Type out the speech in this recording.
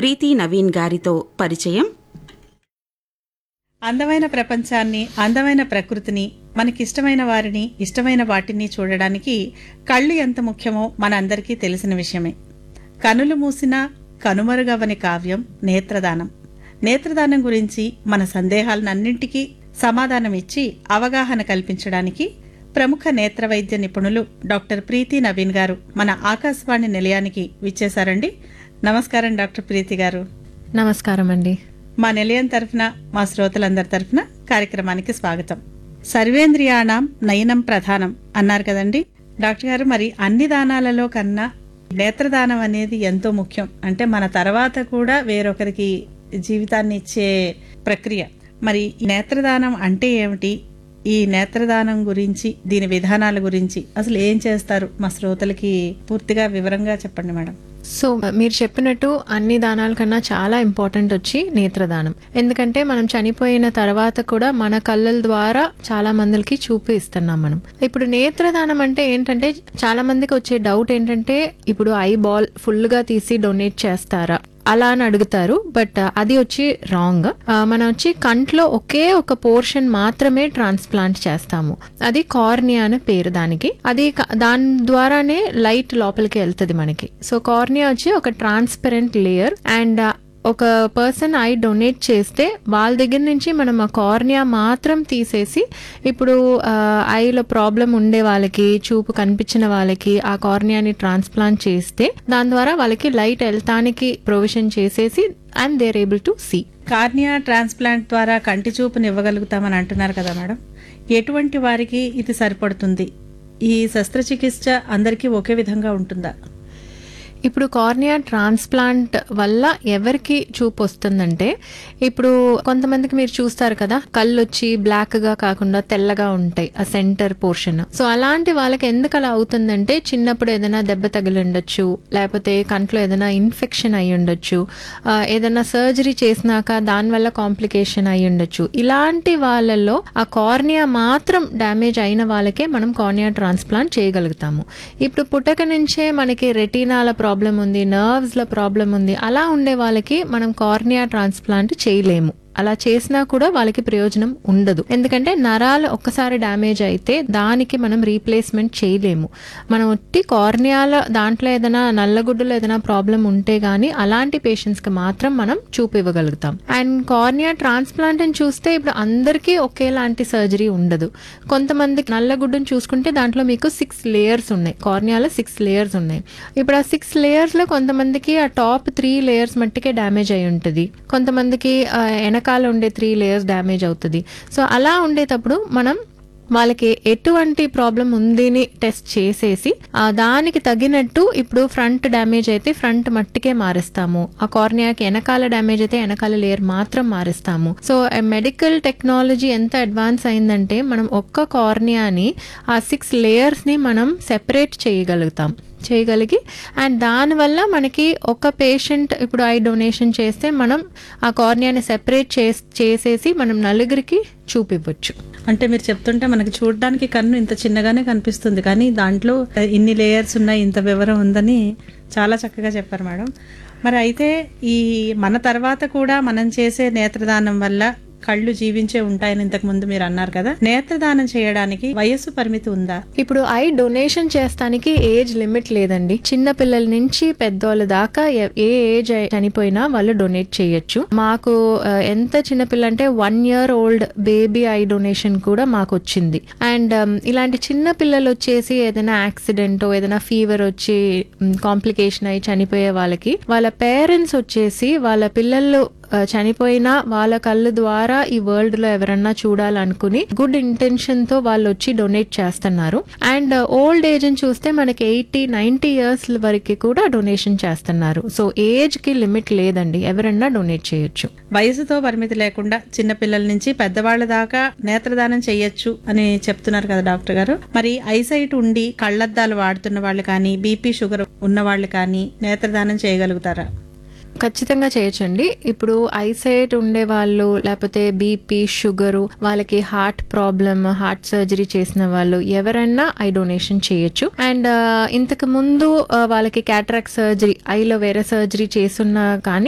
ప్రీతి నవీన్ గారితో పరిచయం అందమైన ప్రపంచాన్ని అందమైన ప్రకృతిని మనకిష్టమైన వారిని ఇష్టమైన వాటిని చూడడానికి కళ్ళు ఎంత ముఖ్యమో మనందరికీ తెలిసిన విషయమే కనులు మూసిన కనుమరుగవని కావ్యం నేత్రదానం నేత్రదానం గురించి మన సందేహాలన్నింటికీ సమాధానం ఇచ్చి అవగాహన కల్పించడానికి ప్రముఖ నేత్ర వైద్య నిపుణులు డాక్టర్ ప్రీతి నవీన్ గారు మన ఆకాశవాణి నిలయానికి విచ్చేశారండి నమస్కారం డాక్టర్ ప్రీతి గారు నమస్కారం అండి మా నిలయం తరఫున మా శ్రోతలందరి తరఫున కార్యక్రమానికి స్వాగతం సర్వేంద్రియాణం నయనం ప్రధానం అన్నారు కదండి డాక్టర్ గారు మరి అన్ని దానాలలో కన్నా నేత్రదానం అనేది ఎంతో ముఖ్యం అంటే మన తర్వాత కూడా వేరొకరికి జీవితాన్ని ఇచ్చే ప్రక్రియ మరి ఈ నేత్రదానం అంటే ఏమిటి ఈ నేత్రదానం గురించి దీని విధానాల గురించి అసలు ఏం చేస్తారు మా శ్రోతలకి పూర్తిగా వివరంగా చెప్పండి మేడం సో మీరు చెప్పినట్టు అన్ని దానాల కన్నా చాలా ఇంపార్టెంట్ వచ్చి నేత్రదానం ఎందుకంటే మనం చనిపోయిన తర్వాత కూడా మన కళ్ళల ద్వారా చాలా మందికి చూపు ఇస్తున్నాం మనం ఇప్పుడు నేత్రదానం అంటే ఏంటంటే చాలా మందికి వచ్చే డౌట్ ఏంటంటే ఇప్పుడు ఐ బాల్ ఫుల్ గా తీసి డొనేట్ చేస్తారా అలా అని అడుగుతారు బట్ అది వచ్చి రాంగ్ మనం వచ్చి కంట్లో ఒకే ఒక పోర్షన్ మాత్రమే ట్రాన్స్ప్లాంట్ చేస్తాము అది కార్నియా అనే పేరు దానికి అది క- దాని ద్వారానే లైట్ లోపలికి వెళ్తుంది మనకి సో కార్నియా వచ్చి ఒక ట్రాన్స్పరెంట్ లేయర్ అండ్ ఒక పర్సన్ ఐ డొనేట్ చేస్తే వాళ్ళ దగ్గర నుంచి మనం ఆ కార్నియా మాత్రం తీసేసి ఇప్పుడు ఆ, ఐలో ప్రాబ్లం ఉండే వాళ్ళకి చూపు కనిపించిన వాళ్ళకి ఆ కార్నియాని ట్రాన్స్ప్లాంట్ చేస్తే దాని ద్వారా వాళ్ళకి లైట్ వెళ్తానికి ప్రొవిజన్ చేసేసి and they're able to see cornea transplant ద్వారా కంటి చూపుని ఇవ్వగలుగుతామని అంటున్నారు కదా మేడం ఎటువంటి వారికి ఇది సరిపడుతుంది ఈ శస్త్రచికిత్స అందరికీ ఒకే విధంగా ఉంటుందా ఇప్పుడు కార్నియా ట్రాన్స్ప్లాంట్ వల్ల ఎవరికి చూపు వస్తుందంటే ఇప్పుడు కొంతమందికి మీరు చూస్తారు కదా కళ్ళు వచ్చి బ్లాక్ గా కాకుండా తెల్లగా ఉంటాయి ఆ సెంటర్ పోర్షన్ సో అలాంటి వాళ్ళకి ఎందుకు అలా అవుతుందంటే చిన్నప్పుడు ఏదైనా దెబ్బ తగిలి ఉండొచ్చు లేకపోతే కంట్లో ఏదైనా ఇన్ఫెక్షన్ అయి ఉండొచ్చు ఆ, ఏదైనా సర్జరీ చేసినాక దానివల్ల కాంప్లికేషన్ అయి ఉండొచ్చు ఇలాంటి వాళ్ళల్లో ఆ కార్నియా మాత్రం డ్యామేజ్ అయిన వాళ్ళకే మనం కార్నియా ట్రాన్స్ప్లాంట్ చేయగలుగుతాము ఇప్పుడు పుట్టక నుంచే మనకి రెటీనాల ప్రాబ్లం ఉంది నర్వ్స్ లో ప్రాబ్లం ఉంది అలా ఉండే వాళ్ళకి మనం కార్నియా ట్రాన్స్ప్లాంట్ చేయలేము అలా చేసినా కూడా వాళ్ళకి ప్రయోజనం ఉండదు ఎందుకంటే నరాలు ఒక్కసారి డ్యామేజ్ అయితే దానికి మనం రీప్లేస్మెంట్ చేయలేము మనం ఒట్టి కార్నియాల దాంట్లో ఏదైనా నల్లగుడ్డులో ఏదైనా ప్రాబ్లం ఉంటే గానీ అలాంటి పేషెంట్స్ కి మాత్రం మనం చూపివ్వగలుగుతాం అండ్ కార్నియా ట్రాన్స్ప్లాంట్ అని చూస్తే ఇప్పుడు అందరికీ ఒకేలాంటి సర్జరీ ఉండదు కొంతమందికి నల్లగుడ్డును చూసుకుంటే దాంట్లో మీకు సిక్స్ లేయర్స్ ఉన్నాయి కార్నియాలో సిక్స్ లేయర్స్ ఉన్నాయి ఇప్పుడు ఆ సిక్స్ లేయర్స్ లో కొంతమందికి ఆ టాప్ త్రీ లేయర్స్ మట్టికే డ్యామేజ్ అయి ఉంటుంది కొంతమందికి ఆ, వెనకాల ఉండే త్రీ లేయర్స్ డ్యామేజ్ అవుతుంది సో అలా ఉండేటప్పుడు మనం వాళ్ళకి ఎటువంటి ప్రాబ్లం ఉందని టెస్ట్ చేసేసి ఆ దానికి తగినట్టు ఇప్పుడు ఫ్రంట్ డ్యామేజ్ అయితే ఫ్రంట్ మట్టికే మారుస్తాము ఆ కార్నియాకి వెనకాల డ్యామేజ్ అయితే వెనకాల లేయర్ మాత్రం మారుస్తాము సో మెడికల్ టెక్నాలజీ ఎంత అడ్వాన్స్ అయిందంటే మనం ఒక్క కార్నియాని ఆ సిక్స్ లేయర్స్ ని మనం సెపరేట్ చేయగలుగుతాం చేయగలిగి అండ్ దానివల్ల మనకి ఒక పేషెంట్ ఇప్పుడు ఐ డొనేషన్ చేస్తే మనం ఆ కార్నియాని సెపరేట్ చేసేసి మనం నలుగురికి చూపివ్వచ్చు అంటే మీరు చెప్తుంటే మనకి చూడడానికి కన్ను ఇంత చిన్నగానే కనిపిస్తుంది కానీ దాంట్లో ఇన్ని లేయర్స్ ఉన్నాయి ఇంత వివరం ఉందని చాలా చక్కగా చెప్పారు మేడం మరి అయితే ఈ మన తర్వాత కూడా మనం చేసే నేత్రదానం వల్ల కళ్ళు జీవించే ఉంటాయని ఇంతకు ముందు మీరు అన్నారు కదా నేత్రదానం చేయడానికి వయస్సు పరిమితి ఉందా ఇప్పుడు ఐ డొనేషన్ చేస్తానికి ఏజ్ లిమిట్ లేదండి చిన్న పిల్లల నుంచి పెద్దోళ్ళ దాకా ఎ- ఏ ఏజ్ అయి- చనిపోయినా వాళ్ళు డొనేట్ చేయొచ్చు మాకు ఆ, ఎంత చిన్న పిల్ల అంటే one year old baby eye donation కూడా మాకు వచ్చింది అండ్ ఇలాంటి చిన్న పిల్లలు వచ్చేసి ఏదైనా యాక్సిడెంట్ ఏదైనా ఫీవర్ వచ్చి కాంప్లికేషన్ అయి చనిపోయే వాళ్ళకి వాళ్ళ పేరెంట్స్ వచ్చేసి వాళ్ళ పిల్లలు ఆ, చనిపోయినా వాళ్ళ కళ్ళు ద్వారా ఈ వరల్డ్ లో ఎవరన్నా చూడాలనుకుని గుడ్ ఇంటెన్షన్ తో వాళ్ళు వచ్చి డొనేట్ చేస్తున్నారు అండ్ ఓల్డ్ ఏజ్ అని చూస్తే మనకి ఎయిటీ నైన్టీ ఇయర్స్ వరకు కూడా డొనేషన్ చేస్తున్నారు సో ఏజ్ కి లిమిట్ లేదండి ఎవరన్నా డొనేట్ చేయొచ్చు వయసుతో పరిమితి లేకుండా చిన్న పిల్లల నుంచి పెద్దవాళ్ళ దాకా నేత్రదానం చేయొచ్చు అని చెప్తున్నారు కదా డాక్టర్ గారు మరి ఐసైట్ ఉండి కళ్ళద్దాలు వాడుతున్న వాళ్ళు కానీ బీపీ షుగర్ ఉన్న వాళ్ళు కానీ నేత్రదానం చేయగలుగుతారా ఖచ్చితంగా చేయొచ్చండి ఇప్పుడు ఐసైట్ ఉండే వాళ్ళు లేకపోతే బీపీ షుగరు వాళ్ళకి హార్ట్ ప్రాబ్లమ్ హార్ట్ సర్జరీ చేసిన వాళ్ళు ఎవరైనా ఐ డొనేషన్ చేయొచ్చు అండ్ ఇంతకు ముందు ఆ, వాళ్ళకి క్యాటరాక్ట్ సర్జరీ ఐలో వేరే సర్జరీ చేసున్నా కానీ